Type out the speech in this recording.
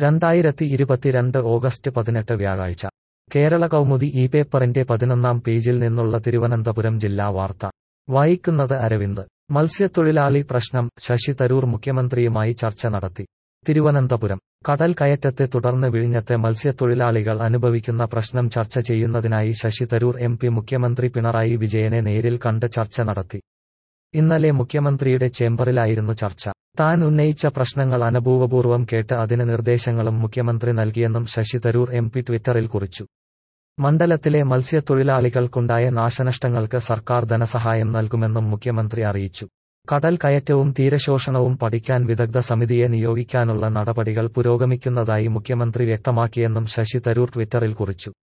രണ്ടായിരത്തി ഇരുപത്തിരണ്ട് ഓഗസ്റ്റ് പതിനെട്ട് വ്യാഴാഴ്ച കേരള കൗമുദി ഈ പേപ്പറിന്റെ പതിനൊന്നാം പേജിൽ നിന്നുള്ള തിരുവനന്തപുരം ജില്ലാ വാർത്ത വായിക്കുന്നത് അരവിന്ദ് മത്സ്യത്തൊഴിലാളി പ്രശ്നം ശശി തരൂർ മുഖ്യമന്ത്രിയുമായി ചർച്ച നടത്തി തിരുവനന്തപുരം കടൽ കയറ്റത്തെ തുടർന്ന് വിഴിഞ്ഞത്തെ മത്സ്യത്തൊഴിലാളികൾ അനുഭവിക്കുന്ന പ്രശ്നം ചർച്ച ചെയ്യുന്നതിനായി ശശി തരൂർ എം പി മുഖ്യമന്ത്രി പിണറായി വിജയനെ നേരിൽ കണ്ട് ചർച്ച നടത്തി ഇന്നലെ മുഖ്യമന്ത്രിയുടെ ചേംബറിലായിരുന്നു ചർച്ച താൻ ഉന്നയിച്ച പ്രശ്നങ്ങൾ അനുഭവപൂർവ്വം കേട്ട് അതിന് നിർദ്ദേശങ്ങളും മുഖ്യമന്ത്രി നൽകിയെന്നും ശശി തരൂർ എം പി ട്വിറ്ററിൽ കുറിച്ചു മണ്ഡലത്തിലെ മത്സ്യത്തൊഴിലാളികൾക്കുണ്ടായ നാശനഷ്ടങ്ങൾക്ക് സർക്കാർ ധനസഹായം നൽകുമെന്നും മുഖ്യമന്ത്രി അറിയിച്ചു കടൽ കയറ്റവും തീരശോഷണവും പഠിക്കാൻ വിദഗ്ധ സമിതിയെ നിയോഗിക്കാനുള്ള നടപടികൾ പുരോഗമിക്കുന്നതായി മുഖ്യമന്ത്രി വ്യക്തമാക്കിയെന്നും ശശി തരൂർ ട്വിറ്ററിൽ കുറിച്ചു